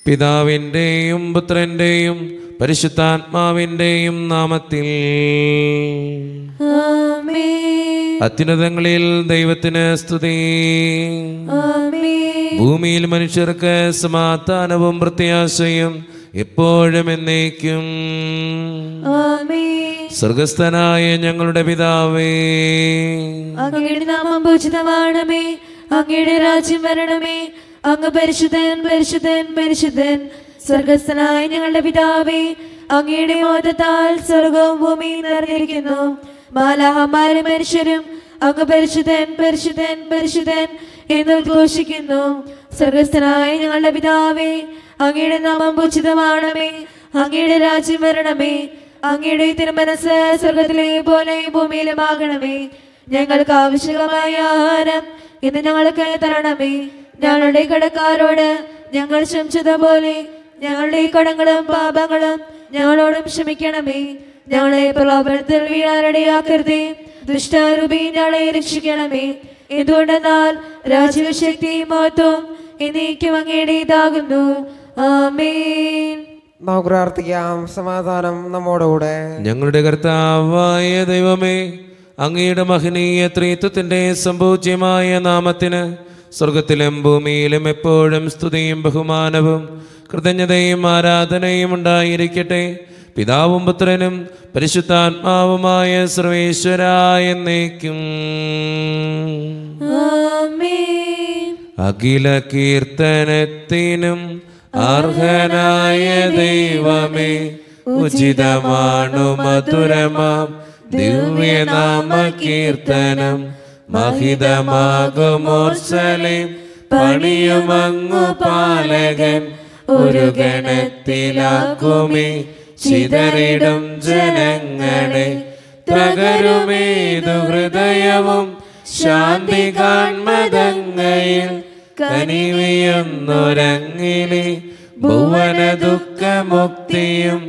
പിതാവിൻ്റെയും പുത്രൻ്റെയും പരിശുദ്ധാത്മാവിൻ്റെയും നാമത്തിൽ ആമേൻ അത്യുന്നതങ്ങളിൽ ദൈവത്തിന് സ്തുതി ആമേൻ ഭൂമിയിൽ മനുഷ്യർക്ക് സമാധാനവും പ്രത്യാശയും എപ്പോഴും എന്നേക്കും ആമേൻ സ്വർഗസ്ഥനായ ഞങ്ങളുടെ പിതാവേ അങ്ങയുടെ നാമം പൂജിതമാണമേ അങ്ങയുടെ രാജ്യം വരണമേ അങ്ങ് പരിശുദ്ധൻ പരിശുദ്ധൻ പരിശുദ്ധൻ സ്വർഗസ്ഥനായ ഞങ്ങളുടെ പിതാവേ അങ്ങയുടെ മോദത്താൽ സ്വർഗവും ഭൂമിയും നിറഞ്ഞിരിക്കുന്നു മാലാഹമാരും മനുഷ്യരും അങ്ങ് പരിശുദ്ധൻ പരിശുദ്ധൻ പരിശുദ്ധൻ എന്ന് ഉദ്ഘോഷിക്കുന്നു സ്വർഗസ്ഥനായ ഞങ്ങളുടെ പിതാവേ അങ്ങയുടെ നാമം പൂജിതമാണമേ അങ്ങയുടെ രാജ്യം വരണമേ അങ്ങയുടെ തിരുമനസ് സ്വർഗത്തിലെ പോലെ ഭൂമിയിലുമാകണമേ ഞങ്ങൾക്ക് ആവശ്യമായ ആഹാരം ഇന്ന് ഞങ്ങൾക്ക് തരണമേ ഞങ്ങളുടെ കടക്കാരോട് ഞങ്ങൾ ക്ഷമിച്ചതുപോലെ ഞങ്ങളുടെ കടങ്ങളും പാപങ്ങളും ഞങ്ങളോടും ക്ഷമിക്കണമേ ഞങ്ങളെ പ്രലോഭനത്തിൽ വീഴാനിടയാക്കരുതേ ദുഷ്ടാരൂപി ഞങ്ങളെ രക്ഷിക്കണമേ എന്തുകൊണ്ടെന്നാൽ രാജ്യശക്തി മഹത്വം എന്നേക്കും അങ്ങയുടേതാകുന്നു ആമേൻ നമുക്ക് പ്രാർത്ഥിക്കാം സമാധാനം നമ്മോടുകൂടെ ഞങ്ങളുടെ കർത്താവായ ദൈവമേ അങ്ങയുടെ മഹനീയ ത്രിത്വത്തിൻ്റെ സംഭൂജ്യമായ നാമത്തിന് സ്വർഗത്തിലും ഭൂമിയിലും എപ്പോഴും സ്തുതിയും ബഹുമാനവും കൃതജ്ഞതയും ആരാധനയും ഉണ്ടായിരിക്കട്ടെ പിതാവും പുത്രനും പരിശുദ്ധാത്മാവുമായ സർവേശ്വരായ എന്നേക്കും ആമേൻ അഖില കീർത്തനത്തിനും അർഹനായ ദൈവമേ ഉചിതമാണു മധുരമാം ദിവ്യനാമ കീർത്തനം മഹിതമാകുമോർസലെ പണിയുമങ്ങു പാലകൻ ഒരു ഗണത്തിലാക്കുമേ ചിതറിടും ജനങ്ങളെ തകരുമേതു ഹൃദയവും ശാന്തി കാൺമതങ്ങയിൽ കനിവിയൊന്നുരങ്ങിലെ ഭുവന ദുഃഖമുക്തിയും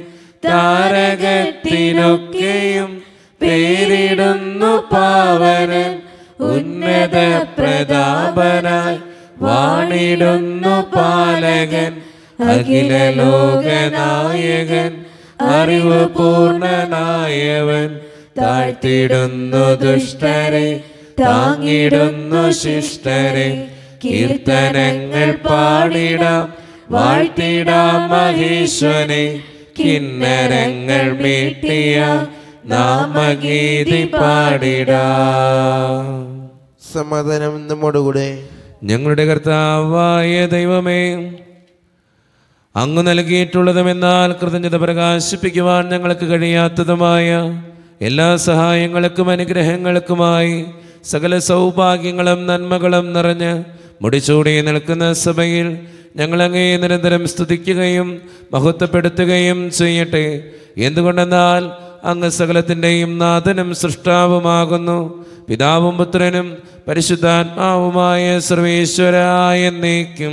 താരകത്തിനൊക്കെയും പേരിടുന്നു പാവനൻ ഉന്നത പ്രതാപനായി വാണിടുന്നു പാലകൻ അഖില ലോകനായകൻ അറിവ് പൂർണ്ണനായവൻ താഴ്ത്തിടുന്നു ദുഷ്ടരെ താങ്ങിടുന്നു ശിഷ്ടരെ കീർത്തനങ്ങൾ പാടിടാം വാഴ്ത്തിടാം മഹേശ്വനെ കിന്നരങ്ങൾ മീട്ടിയ നാമഗീതി പാടിടാം സമാധാനം നമ്മോടുകൂടെ ഞങ്ങളുടെ കർത്താവായ ദൈവമേ അങ്ങ് നൽകിയിട്ടുള്ളതുമെന്നാൽ കൃതജ്ഞത പ്രകാശിപ്പിക്കുവാൻ ഞങ്ങൾക്ക് കഴിയാത്തതുമായ എല്ലാ സഹായങ്ങൾക്കും അനുഗ്രഹങ്ങൾക്കുമായി സകല സൗഭാഗ്യങ്ങളും നന്മകളും നിറഞ്ഞ് മുടിച്ചൂടി നിൽക്കുന്ന സഭയിൽ ഞങ്ങളങ്ങേ നിരന്തരം സ്തുതിക്കുകയും മഹത്വപ്പെടുത്തുകയും ചെയ്യട്ടെ എന്തുകൊണ്ടെന്നാൽ അങ്ങ് സകലത്തിൻ്റെയും നാഥനും സൃഷ്ടാവുമാകുന്നു പിതാവും പുത്രനും പരിശുദ്ധാത്മാവുമായ സർവേശ്വരായ എന്നേക്കും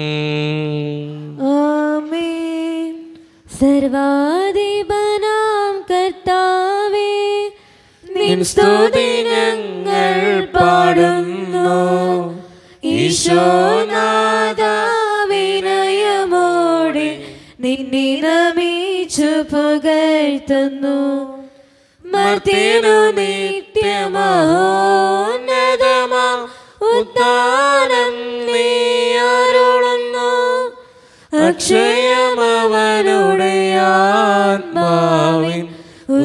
ആമേൻ സർവാധിപനാം കർത്താവേ നിൻ സ്തുതി ഞങ്ങൾ പാടുന്നു ഈശോനാദാവിനയമോടെ നിന്നെ നമിച്ചു പുകഴ്ത്തുന്നു മർത്തിനു നിത്യമഹോന്നതമാം ഉദ്ധാനം നീ അരുളുന്നു അക്ഷയമവനുടെ ആത്മാവിൻ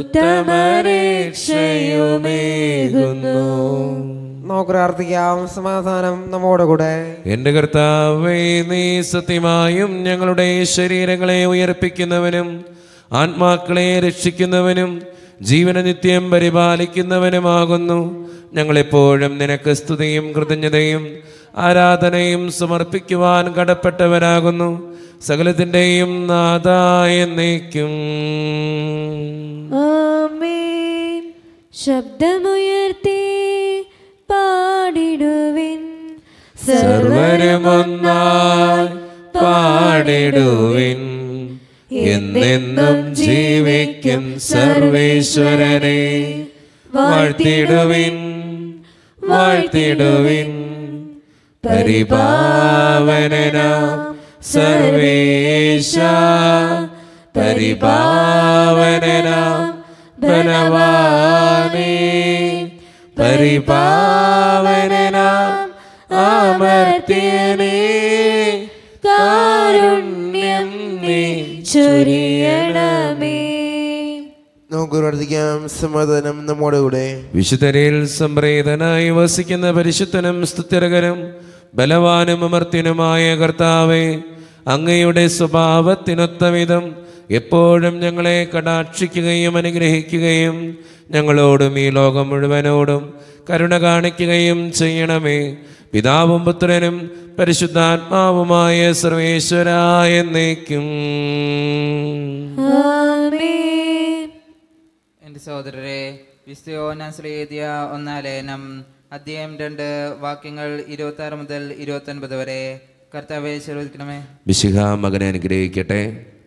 ഉത്തമരക്ഷയുമേകുന്നു നമുക്ക് പ്രാർത്ഥിക്കാം സമാധാനം നമ്മോടുകൂടെ എൻ്റെ കർത്താവേ നീ സത്യമായും ഞങ്ങളുടെ ശരീരങ്ങളെ ഉയർപ്പിക്കുന്നവനും ആത്മാക്കളെ രക്ഷിക്കുന്നവനും ജീവന നിത്യം പരിപാലിക്കുന്നവനുമാകുന്നു ഞങ്ങളെപ്പോഴും നിനക്ക് സ്തുതിയും കൃതജ്ഞതയും ആരാധനയും സമർപ്പിക്കുവാൻ കടപ്പെട്ടവരാകുന്നു സകലത്തിൻ്റെയും നാഥായ എന്നേക്കും ആമേൻ ശബ്ദമുയർത്തി പാടിടുവിൻ സർവരുമൊന്നായി പാടിടുവിൻ എന്നെന്നും ജീവിക്കും സർവേശ്വരനെ വാഴ്ത്തിടുവിൻ വാഴ്ത്തിടുവിൻ പരിപാവനനാം സർവേശ പരിപാവനാം ബലവാനേ പരിപാവനാം അമർത്യനേ കാരുണ്യം നീ ചൊരിയണമേ നമുക്ക് പ്രാർത്ഥിക്കാം സമാധാനം നമ്മോട് കൂടെ വിശുദ്ധരിൽ സംപ്രീതനായി വസിക്കുന്ന പരിശുദ്ധനും സ്തുത്യരകരും ബലവാനും അമർത്യനുമായ കർത്താവെ അങ്ങയുടെ സ്വഭാവത്തിനൊത്ത വിധം എപ്പോഴും ഞങ്ങളെ കടാക്ഷിക്കുകയും അനുഗ്രഹിക്കുകയും ഞങ്ങളോടും ഈ ലോകം മുഴുവനോടും കരുണ കാണിക്കുകയും ചെയ്യണമേ പിതാവും പുത്രനും പരിശുദ്ധാത്മാവുമായ സർവേശ്വരായ എന്നേക്കും ആമേൻ എൻ്റെ സഹോദരരെ വിസ്തയോനാശ്രീ എഴുതിയ ഒന്നാം ലേനം അധ്യായം രണ്ട് വാക്യങ്ങൾ ഇരുപത്തി ആറ് മുതൽ ഇരുപത്തി ഒൻപത് വരെ കർത്താവെ ശീർവദിക്കണമേ വിശിഖ മകനെ അനുഗ്രഹിക്കട്ടെ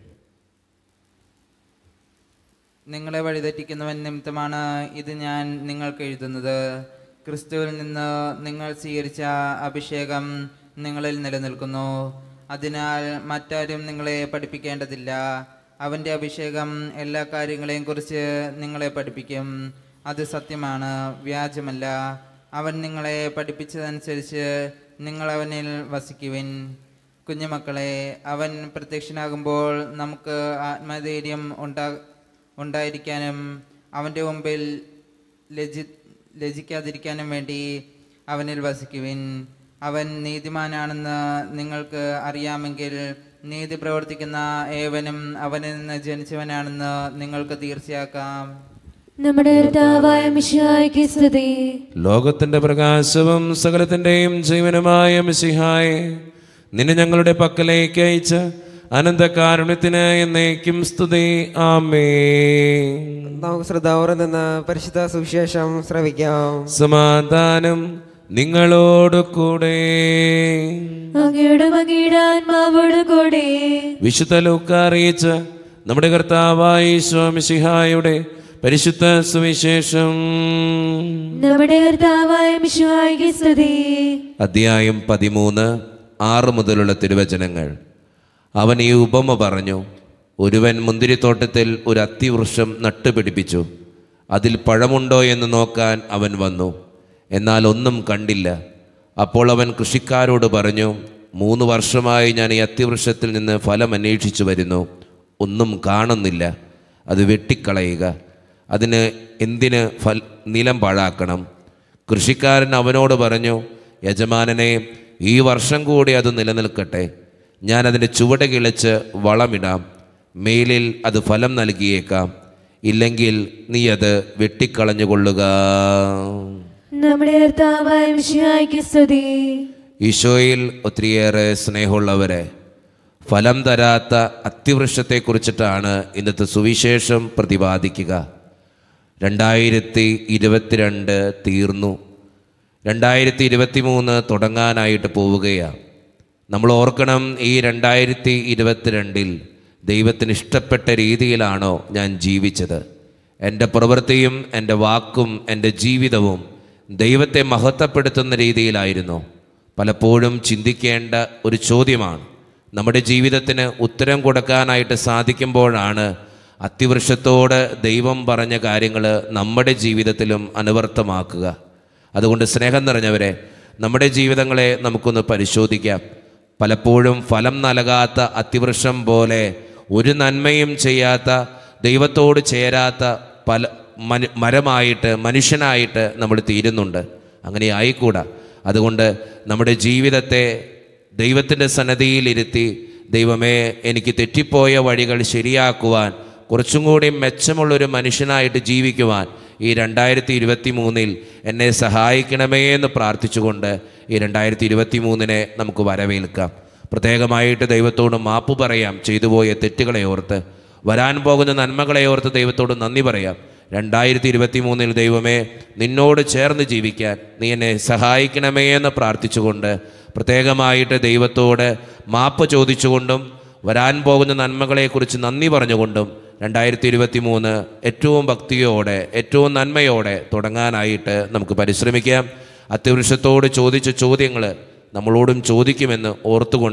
നിങ്ങളെ വഴിതെറ്റിക്കുന്നവൻ നിമിത്തമാണ് ഇത് ഞാൻ നിങ്ങൾക്ക് എഴുതുന്നത് ക്രിസ്തുവിൽ നിന്ന് നിങ്ങൾ സ്വീകരിച്ച അഭിഷേകം നിങ്ങളിൽ നിലനിൽക്കുന്നു അതിനാൽ മറ്റാരും നിങ്ങളെ പഠിപ്പിക്കേണ്ടതില്ല അവൻ്റെ അഭിഷേകം എല്ലാ കാര്യങ്ങളെയും കുറിച്ച് നിങ്ങളെ പഠിപ്പിക്കും അത് സത്യമാണ് വ്യാജമല്ല അവൻ നിങ്ങളെ പഠിപ്പിച്ചതനുസരിച്ച് നിങ്ങൾ അവനിൽ വസിക്കുവിൻ കുഞ്ഞുമക്കളെ അവൻ പ്രത്യക്ഷനാകുമ്പോൾ നമുക്ക് ആത്മധൈര്യം ഉണ്ടാ ഉണ്ടായിരിക്കാനും അവൻ്റെ മുമ്പിൽ ലജി ലജിക്കാതിരിക്കാനും വേണ്ടി അവനിൽ വസിക്കുവിൻ അവൻ നീതിമാനാണെന്ന് നിങ്ങൾക്ക് അറിയാമെങ്കിൽ നീതി പ്രവർത്തിക്കുന്ന ഏവനും അവനിൽ നിന്ന് ജനിച്ചവനാണെന്ന് നിങ്ങൾക്ക് തീർച്ചയാക്കാം നമ്മുടെ കർത്താവായ മിശിഹായ്ക്ക് സ്തുതി ലോകത്തിന്റെ പ്രകാശവും സകലത്തിന്റെയും ജീവനുമായ മിശിഹായെ നിന്നെ ഞങ്ങളുടെ പക്കലേക്ക് അയച്ച അനന്തകാരുണ്യത്തിന് എന്നേക്കും സ്തുതി ആമേ നമുക്ക് ശ്രദ്ധാവൂരം നിന്ന് പരിശുദ്ധ സുവിശേഷം ശ്രവിക്കാം സമാധാനം നിങ്ങളോട് കൂടെ അങ്ങയുടെ അങ്ങയുടെ ആത്മാവോട് കൂടെ വിശുദ്ധ ലൂക്ക അറിയിച്ച നമ്മുടെ കർത്താവായ സ്വാമിഷിഹായുടെ പരിശുദ്ധ സുവിശേഷം നമ്മുടെ കർത്താവായ മിശിഹായ്ക്ക് സ്തുതി അധ്യായം പതിമൂന്ന് ആറ് മുതലുള്ള തിരുവചനങ്ങൾ അവൻ ഈ ഉപമ പറഞ്ഞു ഒരുവൻ മുന്തിരിത്തോട്ടത്തിൽ ഒരു അത്തിവൃക്ഷം നട്ടുപിടിപ്പിച്ചു അതിൽ പഴമുണ്ടോ എന്ന് നോക്കാൻ അവൻ വന്നു എന്നാൽ ഒന്നും കണ്ടില്ല അപ്പോൾ അവൻ കൃഷിക്കാരോട് പറഞ്ഞു മൂന്ന് വർഷമായി ഞാൻ ഈ അത്തിവൃക്ഷത്തിൽ നിന്ന് ഫലം അന്വേഷിച്ചു വരുന്നു ഒന്നും കാണുന്നില്ല അത് വെട്ടിക്കളയുക അതിന് എന്തിന് ഫൽ നിലം പാഴാക്കണം കൃഷിക്കാരൻ അവനോട് പറഞ്ഞു യജമാനനെ ഈ വർഷം കൂടി അത് നിലനിൽക്കട്ടെ ഞാൻ അതിൻ്റെ ചുവട് കിളച്ച് വളമിടാം മേലിൽ അത് ഫലം നൽകിയേക്കാം ഇല്ലെങ്കിൽ നീ അത് വെട്ടിക്കളഞ്ഞുകൊള്ളുക നമ്മുടെ കർത്താവായ മിശിഹായ്ക്ക് സ്തുതി ഈശോയിൽ ഒത്തിരിയേറെ സ്നേഹമുള്ളവരെ ഫലം തരാത്ത അത്തിവൃക്ഷത്തെക്കുറിച്ചിട്ടാണ് ഇന്നത്തെ സുവിശേഷം പ്രതിപാദിക്കുക രണ്ടായിരത്തി ഇരുപത്തിരണ്ട് തീർന്നു രണ്ടായിരത്തി ഇരുപത്തി മൂന്ന് തുടങ്ങാനായിട്ട് പോവുകയാണ് നമ്മൾ ഓർക്കണം ഈ രണ്ടായിരത്തി ഇരുപത്തിരണ്ടിൽ ദൈവത്തിന് ഇഷ്ടപ്പെട്ട രീതിയിലാണോ ഞാൻ ജീവിച്ചത് എൻ്റെ പ്രവൃത്തിയും എൻ്റെ വാക്കും എൻ്റെ ജീവിതവും ദൈവത്തെ മഹത്വപ്പെടുത്തുന്ന രീതിയിലായിരുന്നു പലപ്പോഴും ചിന്തിക്കേണ്ട ഒരു ചോദ്യമാണ് നമ്മുടെ ജീവിതത്തിന് ഉത്തരം കൊടുക്കാനായിട്ട് സാധിക്കുമ്പോഴാണ് അത്തിവൃക്ഷത്തോട് ദൈവം പറഞ്ഞ കാര്യങ്ങൾ നമ്മുടെ ജീവിതത്തിലും അനുവർത്തമാക്കുക അതുകൊണ്ട് സ്നേഹം നിറഞ്ഞവരെ നമ്മുടെ ജീവിതങ്ങളെ നമുക്കൊന്ന് പരിശോധിക്കാം പലപ്പോഴും ഫലം നൽകാത്ത അത്തിവൃക്ഷം പോലെ ഒരു നന്മയും ചെയ്യാത്ത ദൈവത്തോട് ചേരാത്ത പല മനു മരമായിട്ട് മനുഷ്യനായിട്ട് നമ്മൾ തീരുന്നുണ്ട് അങ്ങനെ ആയിക്കൂടാ അതുകൊണ്ട് നമ്മുടെ ജീവിതത്തെ ദൈവത്തിൻ്റെ സന്നദ്ധിയിലിരുത്തി ദൈവമേ എനിക്ക് തെറ്റിപ്പോയ വഴികൾ ശരിയാക്കുവാൻ കുറച്ചും കൂടി മെച്ചമുള്ളൊരു മനുഷ്യനായിട്ട് ജീവിക്കുവാൻ ഈ രണ്ടായിരത്തി ഇരുപത്തി മൂന്നിൽ എന്നെ സഹായിക്കണമേ എന്ന് പ്രാർത്ഥിച്ചുകൊണ്ട് ഈ രണ്ടായിരത്തി ഇരുപത്തി മൂന്നിനെ നമുക്ക് വരവേൽക്കാം പ്രത്യേകമായിട്ട് ദൈവത്തോട് മാപ്പ് പറയാം ചെയ്തുപോയ തെറ്റുകളെ ഓർത്ത് വരാൻ പോകുന്ന നന്മകളെ ഓർത്ത് ദൈവത്തോട് നന്ദി പറയാം രണ്ടായിരത്തി ഇരുപത്തി മൂന്നിൽ ദൈവമേ നിന്നോട് ചേർന്ന് ജീവിക്കാൻ നീ എന്നെ സഹായിക്കണമേ എന്ന് പ്രാർത്ഥിച്ചുകൊണ്ട് പ്രത്യേകമായിട്ട് ദൈവത്തോട് മാപ്പ് ചോദിച്ചുകൊണ്ടും വരാൻ പോകുന്ന നന്മകളെക്കുറിച്ച് നന്ദി പറഞ്ഞുകൊണ്ടും രണ്ടായിരത്തി ഇരുപത്തി മൂന്ന് ഏറ്റവും ഭക്തിയോടെ ഏറ്റവും നന്മയോടെ തുടങ്ങാനായിട്ട് നമുക്ക് പരിശ്രമിക്കാം അത്യവൃക്ഷത്തോട് ചോദിച്ച ചോദ്യങ്ങൾ നമ്മളോടും ചോദിക്കുമെന്ന് ഓർത്തുകൊണ്ട്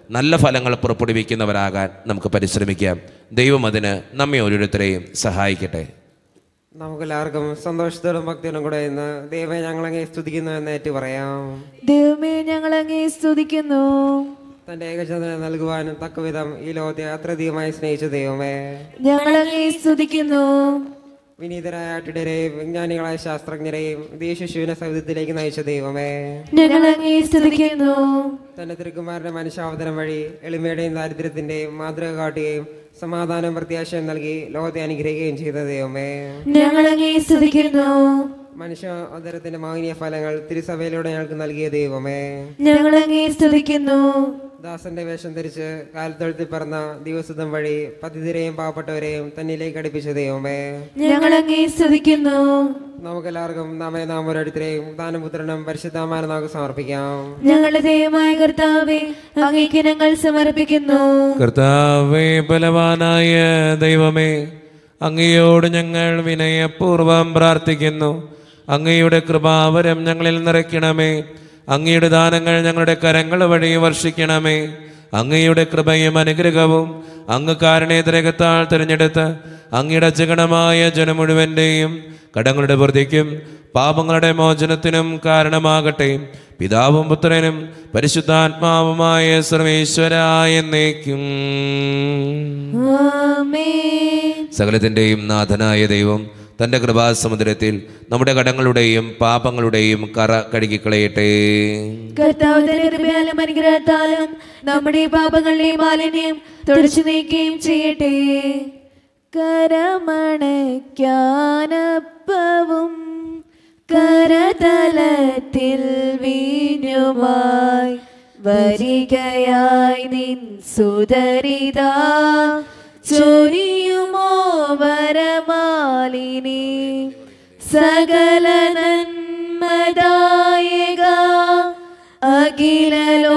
നല്ല ഫലങ്ങൾ പുറപ്പെടുവിക്കുന്നവരാകാൻ നമുക്ക് പരിശ്രമിക്കാം ദൈവം അതിന് നമ്മെ ഓരോരുത്തരെയും സഹായിക്കട്ടെ നമുക്കെല്ലാവർക്കും സന്തോഷത്തോടും ഭക്തിയോടും കൂടെ ഇന്ന് ദൈവമേ ഞങ്ങളങ്ങേ സ്തുതിക്കുന്നു എന്ന് ഏറ്റു പറയാം ദൈവമേ ഞങ്ങൾ അങ്ങേ സ്തുതിക്കുന്നു തന്റെ ഏകജാതനെ നൽകുവാനും തക്കവിധം ഈ ലോകത്തെ അത്രയധികമായി സ്നേഹിച്ച ദൈവമേ ഞങ്ങൾ അങ്ങേ സ്തുതിക്കുന്നു വിനീതരായ ആട്ടിടരെയും വിജ്ഞാനികളായ ശാസ്ത്രജ്ഞരെയും ദേശശിശുവിനെ സൗദ്യത്തിലേക്ക് നയിച്ച ദൈവമേ ഞങ്ങൾ അങ്ങേ സ്തുതിക്കുന്നു തന്റെ തിരുക്കുമാരന്റെ മനുഷ്യാവതരം വഴി എളിമയുടെയും ദാരിദ്ര്യത്തിന്റെയും മാതൃക കാട്ടുകയും സമാധാനം പ്രത്യാശയും നൽകി ലോകത്തെ അനുഗ്രഹിക്കുകയും ചെയ്ത ദൈവമേ ഞങ്ങൾ അങ്ങേ സ്തുതിക്കുന്നു മനുഷ്യ അവതരത്തിന്റെ മാലിന്യ ഫലങ്ങൾ തിരുസഭയിലൂടെ ഞങ്ങൾക്ക് നൽകിയ ദൈവമേ ഞങ്ങൾ അങ്ങേ സ്തുതിക്കുന്നു ദാസന്റെ വേഷം ധരിച്ച് കാലത്തൊഴുത്തിൽ പറഞ്ഞ ദിവസതം വഴി പതിതരെയും പാവപ്പെട്ടവരെയും തന്നിലേക്ക് അടുപ്പിച്ച ദൈവമേ ഞങ്ങൾ അങ്ങേ സ്തുതിക്കുന്നു നമുക്കെല്ലാവർക്കും നമ്മെ നാം ഓരോരുത്തരെയും ദാനപുത്രനും പരിശുദ്ധമാനും നമുക്ക് സമർപ്പിക്കാം ഞങ്ങളുടെ ദൈവമായ കർത്താവെ അങ്ങേക്ക് ഞങ്ങൾ സമർപ്പിക്കുന്നു കർത്താവേ ബലവാനായ ദൈവമേ അങ്ങയോട് ഞങ്ങൾ വിനയപൂർവം പ്രാർത്ഥിക്കുന്നു അങ്ങയുടെ കൃപാവരം ഞങ്ങളിൽ നിറയ്ക്കണമേ അങ്ങയുടെ ദാനങ്ങൾ ഞങ്ങളുടെ കരങ്ങൾ വഴി വർഷിക്കണമേ അങ്ങയുടെ കൃപയും അനുഗ്രഹവും അങ്ങ് കാരണേതരകത്താൽ തിരഞ്ഞെടുത്ത് അങ്ങയുടെ അജഗണമായ ജനം മുഴുവൻ്റെയും കടങ്ങളുടെ വൃദ്ധിക്കും പാപങ്ങളുടെ മോചനത്തിനും കാരണമാകട്ടെ പിതാവും പുത്രനും പരിശുദ്ധാത്മാവുമായ സർവേശ്വരായ എന്നേക്കും ആമേൻ സകലത്തിൻ്റെയും നാഥനായ ദൈവം തൻ്റെ കൃപാസമുദ്രത്തിൽ നമ്മുടെ കടങ്ങളുടെയും പാപങ്ങളുടെയും കറ കഴുകിക്കളയട്ടെ കർത്താവ് തന്റെ കൃപയാലും അനുഗ്രഹത്താലും നമ്മുടെ പാപങ്ങളുടെ മാലിന്യം തുടച്ചു നീക്കുകയും ചെയ്യട്ടെ കരമണയ്ക്കാനപ്പവും കരതലത്തിൽ വീഞ്ഞുമായി വരികയായി നിൻ സുതരിതാ ചൊരിയുമോ വരമാലിനി സകല നന്മദായക അഖില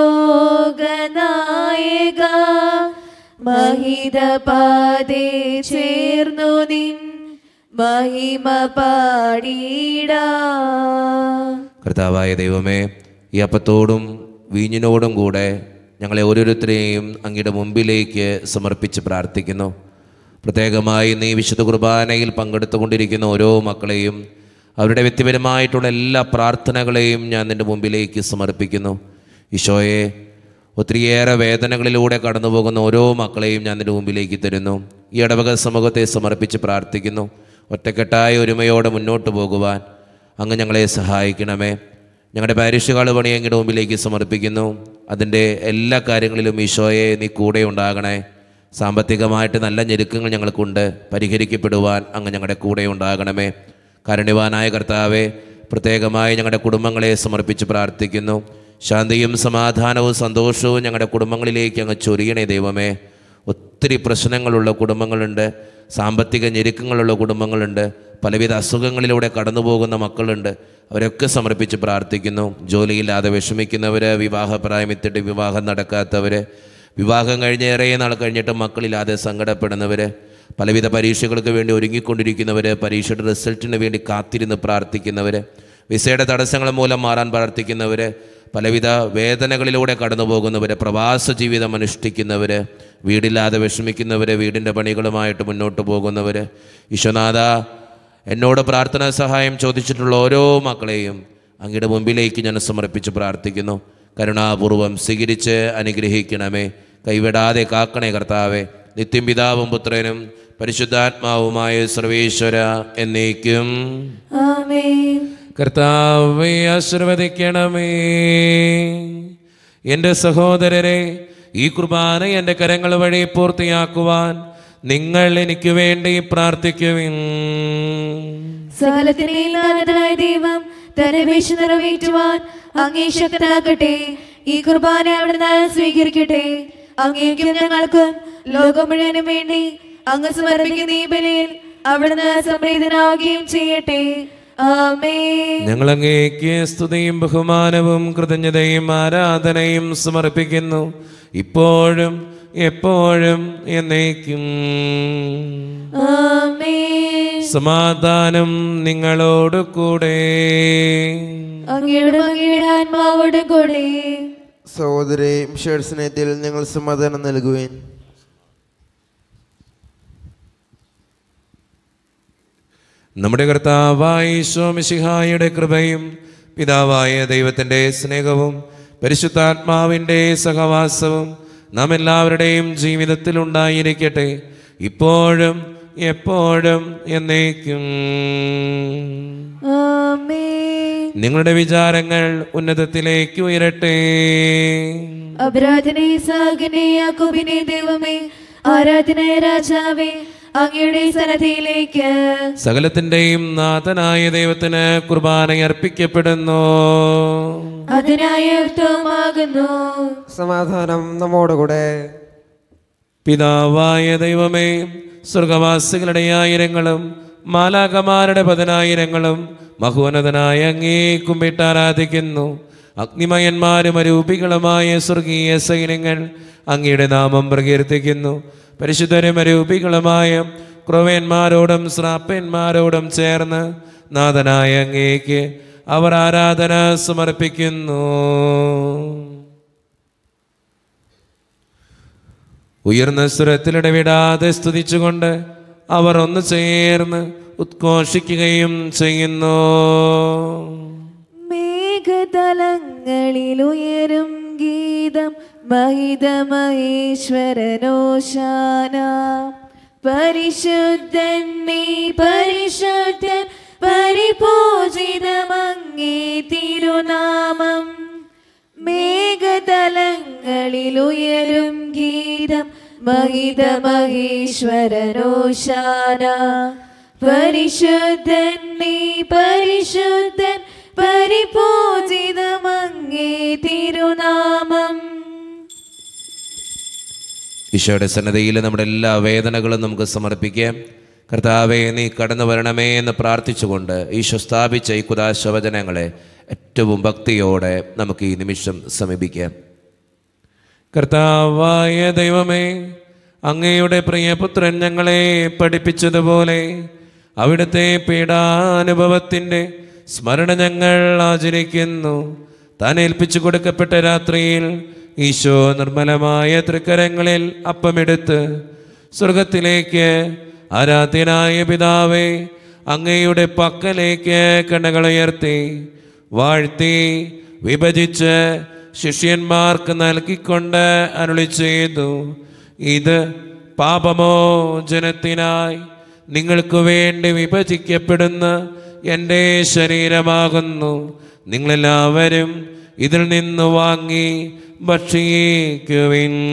ലോകനായക മഹിത പാതേ ചേർന്നു നിൻ മഹിമ പാടിടാ കർത്താവായ ദൈവമേ ഈ അപ്പത്തോടും വീഞ്ഞിനോടും കൂടെ ഞങ്ങളെ ഓരോരുത്തരെയും അങ്ങയുടെ മുമ്പിലേക്ക് സമർപ്പിച്ച് പ്രാർത്ഥിക്കുന്നു പ്രത്യേകമായി നീ വിശുദ്ധ കുർബാനയിൽ പങ്കെടുത്തുകൊണ്ടിരിക്കുന്ന ഓരോ മക്കളെയും അവരുടെ വ്യക്തിപരമായിട്ടുള്ള എല്ലാ പ്രാർത്ഥനകളെയും ഞാൻ നിൻ്റെ മുമ്പിലേക്ക് സമർപ്പിക്കുന്നു ഈശോയെ ഒത്തിരിയേറെ വേദനകളിലൂടെ കടന്നു പോകുന്ന ഓരോ മക്കളെയും ഞാൻ നിൻ്റെ മുമ്പിലേക്ക് തരുന്നു ഈ ഇടവക സമൂഹത്തെ സമർപ്പിച്ച് പ്രാർത്ഥിക്കുന്നു ഒറ്റക്കെട്ടായ ഒരുമയോടെ മുന്നോട്ട് പോകുവാൻ അങ്ങ് ഞങ്ങളെ സഹായിക്കണമേ ഞങ്ങളുടെ പാരിഷുകാൾ പണി അങ്ങയുടെ മുമ്പിലേക്ക് സമർപ്പിക്കുന്നു അതിൻ്റെ എല്ലാ കാര്യങ്ങളിലും ഈശോയെ നീ കൂടെ ഉണ്ടാകണേ സാമ്പത്തികമായിട്ട് നല്ല ഞെരുക്കങ്ങൾ ഞങ്ങൾക്കുണ്ട് പരിഹരിക്കപ്പെടുവാൻ അങ്ങ് ഞങ്ങളുടെ കൂടെ ഉണ്ടാകണമേ കാരുണ്യവാനായ കർത്താവെ പ്രത്യേകമായി ഞങ്ങളുടെ കുടുംബങ്ങളെ സമർപ്പിച്ച് പ്രാർത്ഥിക്കുന്നു ശാന്തിയും സമാധാനവും സന്തോഷവും ഞങ്ങളുടെ കുടുംബങ്ങളിലേക്ക് അങ്ങ് ചൊരിയണേ ദൈവമേ ഒത്തിരി പ്രശ്നങ്ങളുള്ള കുടുംബങ്ങളുണ്ട് സാമ്പത്തിക ഞെരുക്കങ്ങളുള്ള കുടുംബങ്ങളുണ്ട് പലവിധ അസുഖങ്ങളിലൂടെ കടന്നു പോകുന്ന മക്കളുണ്ട് അവരൊക്കെ സമർപ്പിച്ച് പ്രാർത്ഥിക്കുന്നു ജോലിയില്ലാതെ വിഷമിക്കുന്നവർ വിവാഹപ്രായമെത്തിയിട്ട് വിവാഹം നടക്കാത്തവർ വിവാഹം കഴിഞ്ഞ് ഏറെ നാൾ കഴിഞ്ഞിട്ട് മക്കളില്ലാതെ സങ്കടപ്പെടുന്നവർ പലവിധ പരീക്ഷകൾക്ക് വേണ്ടി ഒരുങ്ങിക്കൊണ്ടിരിക്കുന്നവർ പരീക്ഷയുടെ റിസൾട്ടിന് വേണ്ടി കാത്തിരുന്ന് പ്രാർത്ഥിക്കുന്നവർ വിസയുടെ തടസ്സങ്ങൾ മൂലം മാറാൻ പ്രാർത്ഥിക്കുന്നവർ പലവിധ വേദനകളിലൂടെ കടന്നു പോകുന്നവർ പ്രവാസ ജീവിതം അനുഷ്ഠിക്കുന്നവർ വീടില്ലാതെ വിഷമിക്കുന്നവർ വീടിൻ്റെ പണികളുമായിട്ട് മുന്നോട്ട് പോകുന്നവർ ഈശ്വനാഥ എന്നോട് പ്രാർത്ഥനാ സഹായം ചോദിച്ചിട്ടുള്ള ഓരോ മക്കളെയും അങ്ങയുടെ മുമ്പിലേക്ക് ഞാൻ സമർപ്പിച്ച് പ്രാർത്ഥിക്കുന്നു കരുണാപൂർവം സ്വീകരിച്ച് അനുഗ്രഹിക്കണമേ കൈവിടാതെ കാക്കണേ കർത്താവെ നിത്യം പിതാവും പുത്രനും പരിശുദ്ധാത്മാവുമായ സർവേശ്വര എന്നേക്കും ആമേൻ കർത്താവെ ആശീർവദിക്കണമേ എൻ്റെ സഹോദരരെ ഈ കുർബാന എൻ്റെ കരങ്ങൾ വഴി പൂർത്തിയാക്കുവാൻ നിങ്ങൾ എനിക്ക് വേണ്ടി പ്രാർത്ഥിക്കുവിൻ സകലത്തിനെയും നാഥനായ ദൈവം തന്റെ വീഴ്ച നിറവേറ്റുവാൻ അങ്ങേ ശക്തനാക്കട്ടെ ഈ കുർബാന അവിടുന്ന് സ്വീകരിക്കട്ടെ അങ്ങേക്കും ഞങ്ങൾക്കും ലോകം മുഴുവനും വേണ്ടി അങ്ങ് സമർപ്പിക്കുന്ന ഈ ബലിയിൽ അവിടുന്ന് സംപ്രീതനാവുകയും ചെയ്യട്ടെ ആമേ ഞങ്ങൾ അങ്ങേക്ക് സ്തുതിയും ബഹുമാനവും കൃതജ്ഞതയും ആരാധനയും സമർപ്പിക്കുന്നു ഇപ്പോഴും എപ്പോഴും എന്നേക്കും ആമേ സമാധാനം നിങ്ങളോട് കൂടെ അങ്ങയുടെ അങ്ങയുടെ ആത്മാവോട് കൂടെ സഹോദരെ മിഷയുടെ സ്നേഹത്തിൽ ഞങ്ങൾ സമാധാനം നൽകുവേൻ നമ്മുടെ കർത്താവായ ഈശോമിശിഹായുടെ കൃപയും പിതാവായ ദൈവത്തിൻ്റെ സ്നേഹവും പരിശുദ്ധാത്മാവിൻ്റെ സഹവാസവും നാം എല്ലാവരുടെയും ജീവിതത്തിൽ ഉണ്ടായിരിക്കട്ടെ ഇപ്പോഴും എപ്പോഴും എന്നേക്കും ആമേൻ നിങ്ങളുടെ വിചാരങ്ങൾ ഉന്നതത്തിലേക്ക് ഉയരട്ടെ അപരാധനെ സാഗനെ യാക്കോബിനെ ദൈവമേ ആരാധനായ രാജാവേ അങ്ങയുടെ സന്നദ്ധിയിലേക്ക് സകലത്തിൻ്റെയും നാഥനായ ദൈവത്തിന് കുർബാന അർപ്പിക്കപ്പെടുന്നു അതിനായ യുക്തവുമാകുന്നു സമാധാനം നമ്മോടുകൂടെ പിതാവായ ദൈവമേ സ്വർഗവാസികളുടെ ആയിരങ്ങളും മാലാകമാരുടെ പതിനായിരങ്ങളും മഹോന്നതനായ അങ്ങേ കുമ്പിട്ട് ആരാധിക്കുന്നു അഗ്നിമയന്മാരും അരൂപികളുമായ സ്വർഗീയ സൈന്യങ്ങൾ അങ്ങയുടെ നാമം പ്രകീർത്തിക്കുന്നു പരിശുദ്ധരും അരൂപികളുമായ ക്രൊവന്മാരോടും ശ്രാപ്പന്മാരോടും ചേർന്ന് നാഥനായ അങ്ങേക്ക് അവർ ആരാധന സമർപ്പിക്കുന്നു ഉയർന്ന സ്വരത്തിലിടവിടാതെ സ്തുതിച്ചുകൊണ്ട് അവർ ഒന്ന് ചേർന്ന് ഉദ്ഘോഷിക്കുകയും ചെയ്യുന്നു മേഘതലങ്ങളിലുയരും ഗീതം മഹിതമഹേശ്വരനോശാന പരിശുദ്ധൻ നീ പരിശുദ്ധൻ പരിപൂജിതമങ്ങേ തിരുനാമം മേഘതലങ്ങളിലുയരും ഗീതം മഹിതമഹേശ്വരനോശാന പരിശുദ്ധൻ നീ പരിശുദ്ധൻ പരിപൂജിതമങ്ങേ തിരുനാമം ഈശോയുടെ സന്നദ്ധയിൽ നമ്മുടെ എല്ലാ വേദനകളും നമുക്ക് സമർപ്പിക്കാം കർത്താവെ നീ കടന്നു വരണമേ എന്ന് പ്രാർത്ഥിച്ചുകൊണ്ട് ഈശോ സ്ഥാപിച്ച ഈ കുദാശവചനങ്ങളെ ഏറ്റവും ഭക്തിയോടെ നമുക്ക് ഈ നിമിഷം സമീപിക്കാം കർത്താവായ ദൈവമേ അങ്ങയുടെ പ്രിയപുത്രൻ ഞങ്ങളെ പഠിപ്പിച്ചതുപോലെ അവിടുത്തെ പീഡാനുഭവത്തിൻ്റെ സ്മരണ ഞങ്ങൾ ആചരിക്കുന്നു താൻ ഏൽപ്പിച്ചു കൊടുക്കപ്പെട്ട രാത്രിയിൽ ഈശോ നിർമ്മലമായ തൃക്കരങ്ങളിൽ അപ്പമെടുത്ത് സ്വർഗത്തിലേക്ക് ആരാധ്യനായ പിതാവേ അങ്ങയുടെ പക്കലേക്ക് കണ്ണകളുയർത്തി വാഴ്ത്തി വിഭജിച്ച് ശിഷ്യന്മാർക്ക് നൽകിക്കൊണ്ട് അരുളി ചെയ്തു ഇത് പാപമോചനത്തിനായി നിങ്ങൾക്ക് വേണ്ടി വിഭജിക്കപ്പെടുന്ന എൻ്റെ ശരീരമാകുന്നു നിങ്ങളെല്ലാവരും ഇതിൽ നിന്ന് വാങ്ങി ഭക്ഷിക്കുവിൻ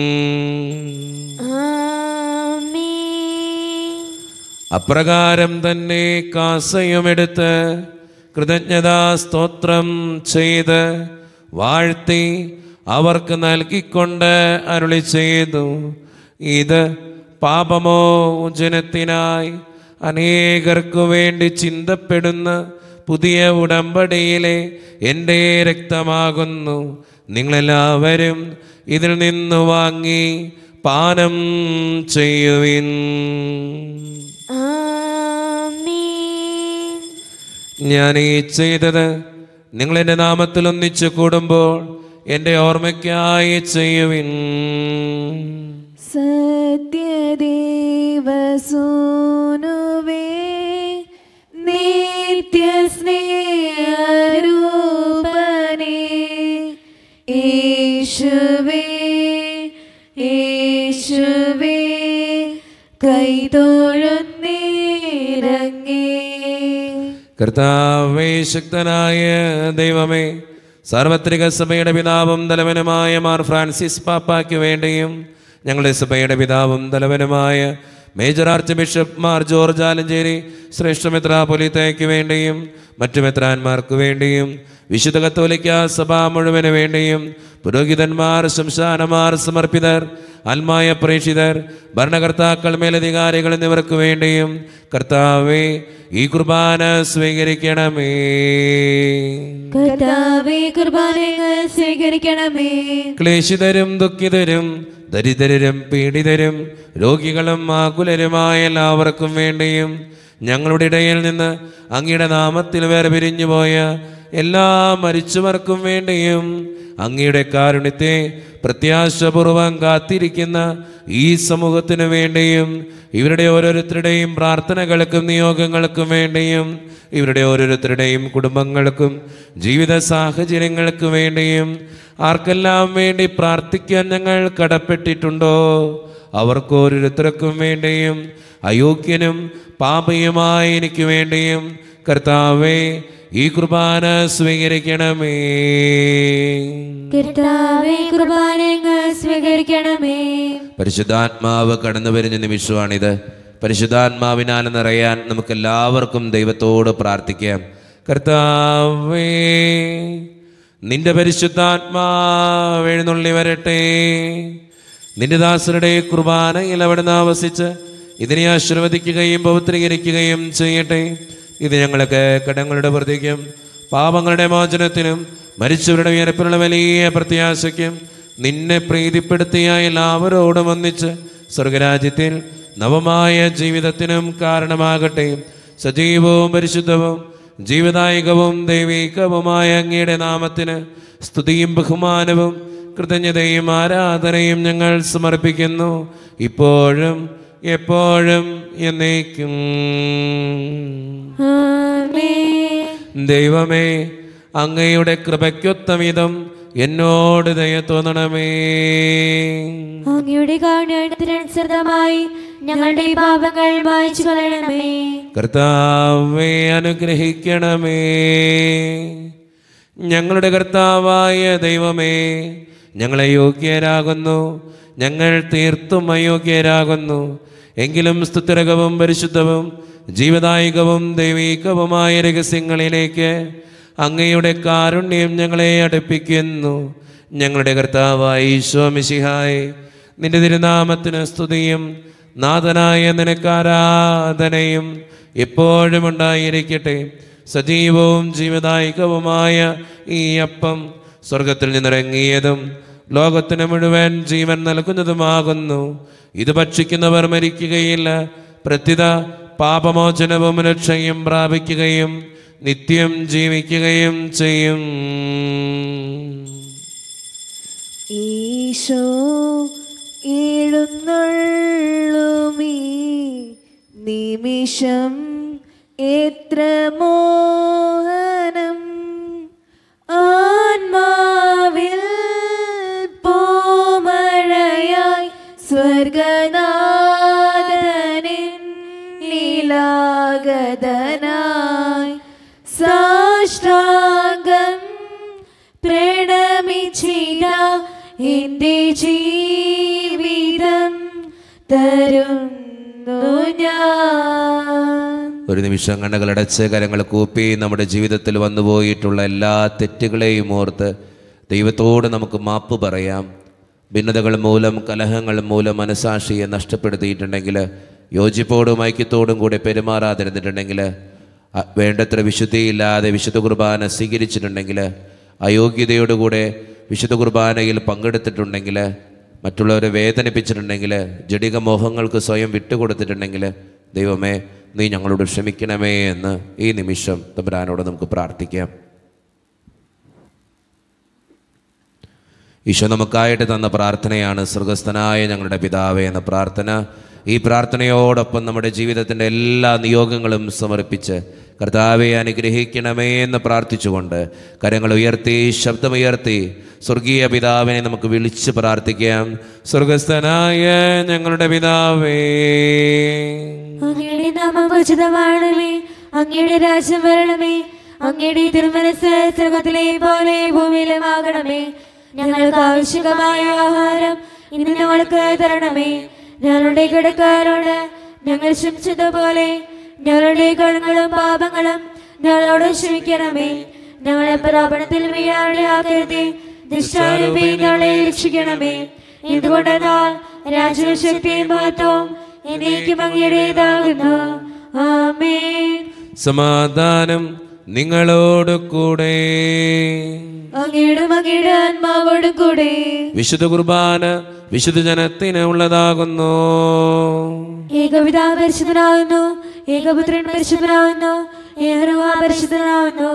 അപ്രകാരം തന്നെ കാസയുമെടുത്ത് കൃതജ്ഞതാ സ്തോത്രം ചെയ്ത് വാഴ്ത്തി അവർക്ക് നൽകിക്കൊണ്ട് അരുളി ചെയ്തു ഇത് പാപമോചനത്തിനായി അനേകർക്കു വേണ്ടി ചിന്തപ്പെടുന്ന പുതിയ ഉടമ്പടിയിലെ എൻ്റെ രക്തമാകുന്നു നിങ്ങളെല്ലാവരും ഇതിൽ നിന്ന് വാങ്ങി പാനം ചെയ്യുവിൻ ഞാൻ ഈ ചെയ്തത് നിങ്ങൾ എൻ്റെ നാമത്തിൽ ഒന്നിച്ചു കൂടുമ്പോൾ എൻ്റെ ഓർമ്മയ്ക്കായി ചെയ്യുവിൻ സത്യദേവസൂനുവേ നിത്യസ്നേഹരൂപനേ യേശുവേ യേശുവേ കൈതൊഴുന്നേരങ്ങേ കർത്താവേ ശക്തനായ ദൈവമേ സാർവത്രിക സഭയുടെ പിതാവും തലവനുമായ മാർ ഫ്രാൻസിസ് പാപ്പായ്ക്ക് വേണ്ടിയും ഞങ്ങളുടെ സഭയുടെ പിതാവും തലവനുമായ major arch bishop Mar George Alencherry ശ്രേഷ്ഠ മെത്രാപൊലിത്തയ്ക്ക് വേണ്ടിയും മറ്റു മെത്രാന്മാർക്ക് വേണ്ടിയും വിശുദ്ധ കത്തോലിക്ക സഭ മുഴുവന് വേണ്ടിയും പുരോഹിതന്മാർ ശംശാനമാർ സമർപ്പിതർ ആത്മായ പ്രേക്ഷിതർ ഭരണകർത്താക്കൾ മേലധികാരികൾ എന്നിവർക്ക് വേണ്ടിയും കർത്താവേ ഈ കുർബാന സ്വീകരിക്കണമേ കർത്താവേ കുർബാനകൾ സ്വീകരിക്കണമേ ക്ലേശിതരും ദുഃഖിതരും ദരിദ്രരും പീഡിതരും രോഗികളും ആകുലരുമായ എല്ലാവർക്കും വേണ്ടിയും ഞങ്ങളുടെ ഇടയിൽ നിന്ന് അങ്ങയുടെ നാമത്തിൽ വേറെ പിരിഞ്ഞുപോയ എല്ലാ മരിച്ചവർക്കും വേണ്ടിയും അങ്ങയുടെ കാരുണ്യത്തെ പ്രത്യാശപൂർവം കാത്തിരിക്കുന്ന ഈ സമൂഹത്തിനു വേണ്ടിയും ഇവരുടെ ഓരോരുത്തരുടെയും പ്രാർത്ഥനകൾക്കും നിയോഗങ്ങൾക്കും വേണ്ടിയും ഇവരുടെ ഓരോരുത്തരുടെയും കുടുംബങ്ങൾക്കും ജീവിത സാഹചര്യങ്ങൾക്കും വേണ്ടിയും ആർക്കെല്ലാം വേണ്ടി പ്രാർത്ഥിക്കാൻ ഞങ്ങൾ കടപ്പെട്ടിട്ടുണ്ടോ അവർക്ക് ഓരോരുത്തർക്കും വേണ്ടിയും അയോഗ്യനും പാപയുമായ എനിക്ക് വേണ്ടിയും കർത്താവേ ഈ കുർബാന സ്വീകരിക്കണമേ കർത്താവേ കുർബാനങ്ങൾ സ്വീകരിക്കണമേ പരിശുദ്ധാത്മാവ് കടന്നു വരുന്ന നിമിഷമാണിത് പരിശുദ്ധാത്മാവിനാൽ നിറയാൻ നമുക്ക് എല്ലാവർക്കും ദൈവത്തോട് പ്രാർത്ഥിക്കാം കർത്താവേ നിന്റെ പരിശുദ്ധാത്മാവ് എഴുന്നള്ളി വരട്ടെ നിന്റെ ദാസരുടെ കുർബാനയിൽ അവിടുന്ന് ആവസിച്ച് ഇതിനെ ആശീർവദിക്കുകയും പവിത്രീകരിക്കുകയും ചെയ്യട്ടെ ഇത് ഞങ്ങൾക്ക് കടങ്ങളുടെ പ്രതിക്കും പാപങ്ങളുടെ മോചനത്തിനും മരിച്ചവരുടെ ഉയരപ്പിലുള്ള വലിയ പ്രത്യാശയ്ക്കും നിന്നെ പ്രീതിപ്പെടുത്തിയ എല്ലാവരോടും ഒന്നിച്ച് സ്വർഗരാജ്യത്തിൽ നവമായ ജീവിതത്തിനും കാരണമാകട്ടെ സജീവവും പരിശുദ്ധവും ജീവദായകവും ദൈവികവുമായ അങ്ങയുടെ നാമത്തിന് സ്തുതിയും ബഹുമാനവും കൃതജ്ഞതയും ആരാധനയും ഞങ്ങൾ സമർപ്പിക്കുന്നു ഇപ്പോഴും എപ്പോഴും എന്നേക്കും ആമേൻ ദൈവമേ അങ്ങയുടെ കൃപയ്ക്കൊത്തമിതം എന്നോട് ദയ തോന്നണമേ അങ്ങയുടെ കാരണത്തിനനുസൃതമായി ഞങ്ങളുടെ പാപങ്ങൾ മായ്ച്ചു കളയണമേ കർത്താവെ അനുഗ്രഹിക്കണമേ ഞങ്ങളുടെ കർത്താവായ ദൈവമേ ഞങ്ങളെ യോഗ്യരാകുന്നു ഞങ്ങൾ തീർത്തും അയോഗ്യരാകുന്നു എങ്കിലും സ്തുതിരകവും പരിശുദ്ധവും ജീവദായകവും ദൈവികവുമായ രഹസ്യങ്ങളിലേക്ക് അങ്ങയുടെ കാരുണ്യം ഞങ്ങളെ അടുപ്പിക്കുന്നു ഞങ്ങളുടെ കർത്താവായ ഈശോ മിശിഹായ് നിന്റെ തിരുനാമത്തിന് സ്തുതിയും നാഥനായ നിനക്ക് ആരാധനയും എപ്പോഴും ഉണ്ടായിരിക്കട്ടെ സജീവവും ജീവദായകവുമായ ഈ അപ്പം സ്വർഗത്തിൽ നിന്നിറങ്ങിയതും ലോകത്തിന് മുഴുവൻ ജീവൻ നൽകുന്നതുമാകുന്നു ഇത് ഭക്ഷിക്കുന്നവർ മരിക്കുകയില്ല പ്രത്യുത പാപമോചനവും രക്ഷയും പ്രാപിക്കുകയും നിത്യം ജീവിക്കുകയും ചെയ്യും ഈശോ എഴുന്നള്ളുമീ നിമിഷം എത്ര മോഹനം ആത്മാവിൽ പോമഴയായി സ്വർഗനാഥനിൻ നീലാഗതനായി സാഷ്ടാംഗം പ്രണമിച്ചില്ല എൻ്റെ ജീവിതം തരുന്നു ഞാൻ ഒരു നിമിഷം കണ്ണുകളടച്ച് കരങ്ങൾ കൂപ്പി നമ്മുടെ ജീവിതത്തിൽ വന്നുപോയിട്ടുള്ള എല്ലാ തെറ്റുകളെയും ഓർത്ത് ദൈവത്തോട് നമുക്ക് മാപ്പ് പറയാം ഭിന്നതകൾ മൂലം കലഹങ്ങൾ മൂലം മനസാക്ഷിയെ നഷ്ടപ്പെടുത്തിയിട്ടുണ്ടെങ്കിൽ യോജിപ്പോടും ഐക്യത്തോടും കൂടി പെരുമാറാതിരുന്നിട്ടുണ്ടെങ്കിൽ അ- വേണ്ടത്ര വിശുദ്ധിയില്ലാതെ വിശുദ്ധ കുർബാന സ്വീകരിച്ചിട്ടുണ്ടെങ്കിൽ അയോഗ്യതയോടുകൂടെ വിശുദ്ധ കുർബാനയിൽ പങ്കെടുത്തിട്ടുണ്ടെങ്കിൽ മറ്റുള്ളവരെ വേദനിപ്പിച്ചിട്ടുണ്ടെങ്കിൽ ജഡിക മോഹങ്ങൾക്ക് സ്വയം വിട്ടുകൊടുത്തിട്ടുണ്ടെങ്കിൽ ദൈവമേ നീ ഞങ്ങളോട് ക്ഷമിക്കണമേ എന്ന് ഈ നിമിഷം തമ്പുരാനോട് നമുക്ക് പ്രാർത്ഥിക്കാം ഈശോ നമുക്കായിട്ട് തന്ന പ്രാർത്ഥനയാണ് സ്വർഗസ്ഥനായ ഞങ്ങളുടെ പിതാവേ എന്ന പ്രാർത്ഥന ഈ പ്രാർത്ഥനയോടൊപ്പം നമ്മുടെ ജീവിതത്തിൻ്റെ എല്ലാ നിയോഗങ്ങളും സമർപ്പിച്ച് കർത്താവെ അനുഗ്രഹിക്കണമേ എന്ന് പ്രാർത്ഥിച്ചുകൊണ്ട് കരങ്ങൾ ഉയർത്തി ശബ്ദമുയർത്തി സ്വർഗീയ പിതാവിനെ നമുക്ക് വിളിച്ച് പ്രാർത്ഥിക്കാം സ്വർഗസ്ഥനായ ഞങ്ങളുടെ പിതാവേ അങ്ങയുടെ നാമം ഉചിതമാണമേ അങ്ങയുടെ രാജ്യം വരണമേ അങ്ങയുടെ തിരുമനസ് സ്വർഗത്തിലെ പോലെ ഭൂമിയിലുമാകണമേ ഞങ്ങൾക്ക് ആവശ്യമായ ആഹാരം ഇന്ന് ഞങ്ങൾക്ക് തരണമേ ഞങ്ങളുടെ കിടക്കാരോട് ഞങ്ങൾ ക്ഷമിച്ചതുപോലെ ഞങ്ങളുടെ കടങ്ങളും പാപങ്ങളും ഞങ്ങളോട് ക്ഷമിക്കണമേ ഞങ്ങളെ പ്രാപണത്തിൽ വീഴാതെ ആകരുതേ ദുഷ്ടാരൂപി ഞങ്ങളെ രക്ഷിക്കണമേ എന്തുകൊണ്ടെന്നാൽ രാജശക്തിയും മഹത്വവും എന്നേക്കും അങ്ങയുടേതാകുന്നു ആമേൻ സമാധാനം നിങ്ങളോട് കൂടെ അങ്ങയുടെ അങ്ങയുടെ ആത്മാവോടും കൂടെ വിശുദ്ധ കുർബാന വിശുദ്ധ ജനത്തിന് ഉള്ളതാകുന്നു ഏകപിതാ പരിശുദ്ധനാവുന്നു ഏകപുത്രൻ പരിശുദ്ധനാവുന്നു ഏകരുവ പരിശുദ്ധനാവുന്നു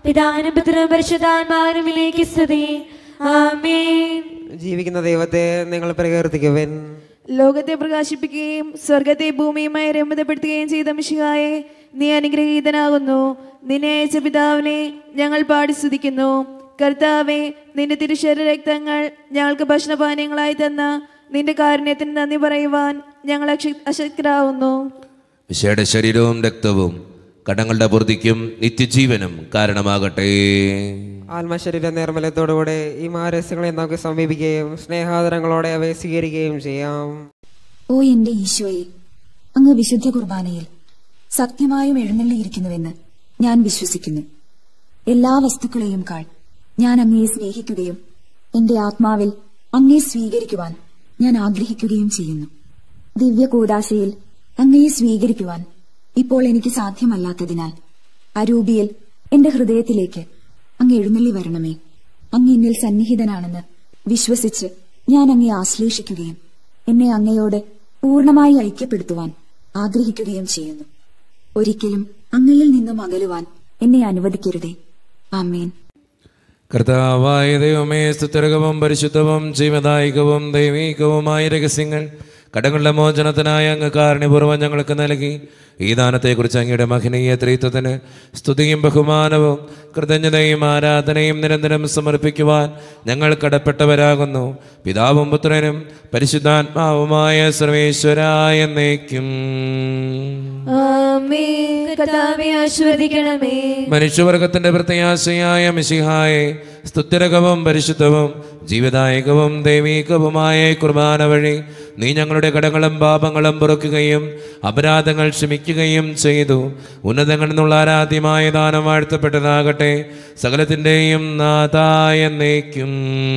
പിതാവിനും പുത്രനും പരിശുദ്ധാത്മാവിനുമിലേക്ക് സ്തുതി ആമേൻ ജീവിക്കുന്ന ദൈവത്തെ നിങ്ങൾ പ്രകീർത്തിക്കുവൻ ലോകത്തെ പ്രകാശിപ്പിക്കുകയും സ്വർഗത്തെ ഭൂമിയുമായി രമ്യതപ്പെടുത്തുകയും ചെയ്ത മിശിഹായെ നീ അനുഗ്രഹീതനാകുന്നു നിന്നെ അയച്ച പിതാവിനെ ഞങ്ങൾ പാടി സ്തുതിക്കുന്നു കർത്താവെ നിന്റെ തിരുശരീര രക്തങ്ങൾ ഞങ്ങൾക്ക് ഭക്ഷണപാനീയങ്ങളായി തന്ന നിന്റെ കാരുണ്യത്തിന് നന്ദി പറയുവാൻ ഞങ്ങൾ അക്ഷ- അശക്തരാകുന്നു വിശയുടെ ശരീരവും രക്തവും കടങ്ങളുടെ പൂർത്തിക്കും നിത്യജീവനും കാരണമാകട്ടെ ആത്മശരീര നിർമ്മലത്തോടുകൂടെ ഈ മാരസ്യങ്ങളെ നമുക്ക് സമീപിക്കുകയും സ്നേഹാദരങ്ങളോടെ അവയെ സ്വീകരിക്കുകയും ചെയ്യാം ഓ എന്റെ ഈശോയെ അങ്ങ് വിശുദ്ധ കുർബാനയിൽ സത്യമായും എഴുന്നള്ളിയിരിക്കുന്നുവെന്ന് ഞാൻ വിശ്വസിക്കുന്നു എല്ലാ വസ്തുക്കളെയും കാൾ ഞാൻ അങ്ങയെ സ്നേഹിക്കുകയും എന്റെ ആത്മാവിൽ അങ്ങയെ സ്വീകരിക്കുവാൻ ഞാൻ ആഗ്രഹിക്കുകയും ചെയ്യുന്നു ദിവ്യ കൂടാശയിൽ അങ്ങയെ സ്വീകരിക്കുവാൻ ഇപ്പോൾ എനിക്ക് സാധ്യമല്ലാത്തതിനാൽ അരൂപിയിൽ എന്റെ ഹൃദയത്തിലേക്ക് അങ്ങ് എഴുന്നള്ളി വരണമേ അങ്ങ് എന്നിൽ സന്നിഹിതനാണെന്ന് വിശ്വസിച്ച് ഞാൻ അങ്ങയെ ആശ്ലേഷിക്കുകയും എന്നെ അങ്ങയോട് പൂർണ്ണമായി ഐക്യപ്പെടുത്തുവാൻ ആഗ്രഹിക്കുകയും ചെയ്യുന്നു ഒരിക്കലും അങ്ങയിൽ നിന്നും അകലുവാൻ എന്നെ അനുവദിക്കരുതേ ആമേൻ കർത്താവായ ദൈവമേ സ്തുത്യർഹവും പരിശുദ്ധവും ജീവദായകവും ദൈവീകവുമായ രഹസ്യങ്ങൾ കടങ്ങളുടെ മോചനത്തിനായ അങ്ങ് കാരുണ്യപൂർവ്വം ഞങ്ങൾക്ക് നൽകി ഈ ദാനത്തെക്കുറിച്ച് അങ്ങയുടെ മഹനീയ ത്രിത്വത്തിന് സ്തുതിയും ബഹുമാനവും കൃതജ്ഞതയും ആരാധനയും നിരന്തരം സമർപ്പിക്കുവാൻ ഞങ്ങൾ കടപ്പെട്ടവരാകുന്നു പിതാവും പുത്രനും പരിശുദ്ധാത്മാവുമായ സർവേശ്വരായ എന്നേക്കും ആമേൻ കർത്താവെ ആശീർവദിക്കണമേ മനുഷ്യവർഗത്തിന്റെ പ്രത്യാശയായ മിശിഹായെ സ്തുത്യരകവും പരിശുദ്ധവും ജീവദായകവും ദൈവീകവുമായ കുർബാന വഴി നീ ഞങ്ങളുടെ കടങ്ങളും പാപങ്ങളും പൊറുക്കുകയും അപരാധങ്ങൾ ക്ഷമിക്കുകയും ചെയ്തു ഉന്നതങ്ങളിൽ നിന്നുള്ള ആരാധ്യമായ ദാനം വാഴ്ത്തപ്പെട്ടതാകട്ടെ സകലത്തിൻ്റെയും നാഥായ എന്നേക്കും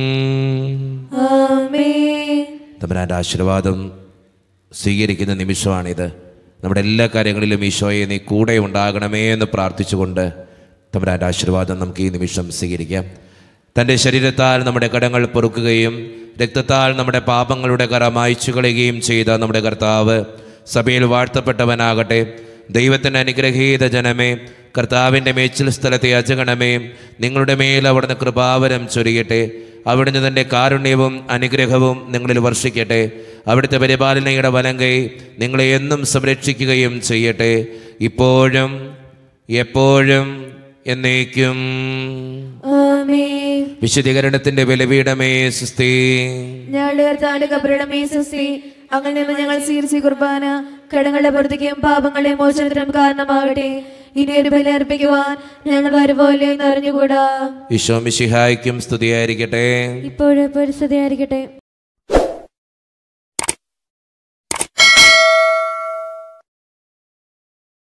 ആമേൻ തമ്പുരാൻ്റെ ആശീർവാദം സ്വീകരിക്കുന്ന നിമിഷമാണിത് നമ്മുടെ എല്ലാ കാര്യങ്ങളിലും ഈശോയെ നീ കൂടെ ഉണ്ടാകണമേ എന്ന് പ്രാർത്ഥിച്ചുകൊണ്ട് തമ്പുരാൻ്റെ ആശീർവാദം നമുക്ക് ഈ നിമിഷം സ്വീകരിക്കാം തൻ്റെ ശരീരത്താൽ നമ്മുടെ കടങ്ങൾ പൊറുക്കുകയും രക്തത്താൽ നമ്മുടെ പാപങ്ങളുടെ കറ മായ്ച്ചു കളയുകയും ചെയ്ത നമ്മുടെ കർത്താവ് സഭയിൽ വാഴ്ത്തപ്പെട്ടവനാകട്ടെ ദൈവത്തിൻ്റെ അനുഗ്രഹീത ജനമേ കർത്താവിൻ്റെ മേച്ചിൽ സ്ഥലത്തെ അജഗണമേ നിങ്ങളുടെ മേൽ അവിടുന്ന് കൃപാവരം ചൊരിയട്ടെ അവിടുന്ന് തൻ്റെ കാരുണ്യവും അനുഗ്രഹവും നിങ്ങളിൽ വർഷിക്കട്ടെ അവിടുത്തെ പരിപാലനയുടെ വലങ്കൈ നിങ്ങളെ എന്നും സംരക്ഷിക്കുകയും ചെയ്യട്ടെ ഇപ്പോഴും എപ്പോഴും എന്നേക്കും ആമേൻ വിശദീകരണത്തിന്റെ ബലപീഠമേ സുസ്ഥി ഞങ്ങളുടെ കർത്താവിന്റെ കബറിടമേ സുസ്തി അങ്ങനെ നിന്ന് ഞങ്ങൾ സ്വീകരിച്ച ഈ കുർബാന കടങ്ങളുടെ പുറത്തേക്കും പാപങ്ങളുടെ മോചനത്തിനും കാരണമാകട്ടെ ഇനി ഒരു ബലി അർപ്പിക്കുവാൻ ഞങ്ങൾ വരുപോലെ അറിഞ്ഞുകൂടാ ഈശോ മിശിഹായ്ക്കും സ്തുതിയായിരിക്കട്ടെ ഇപ്പോഴും പരിസ്ഥിതിയായിരിക്കട്ടെ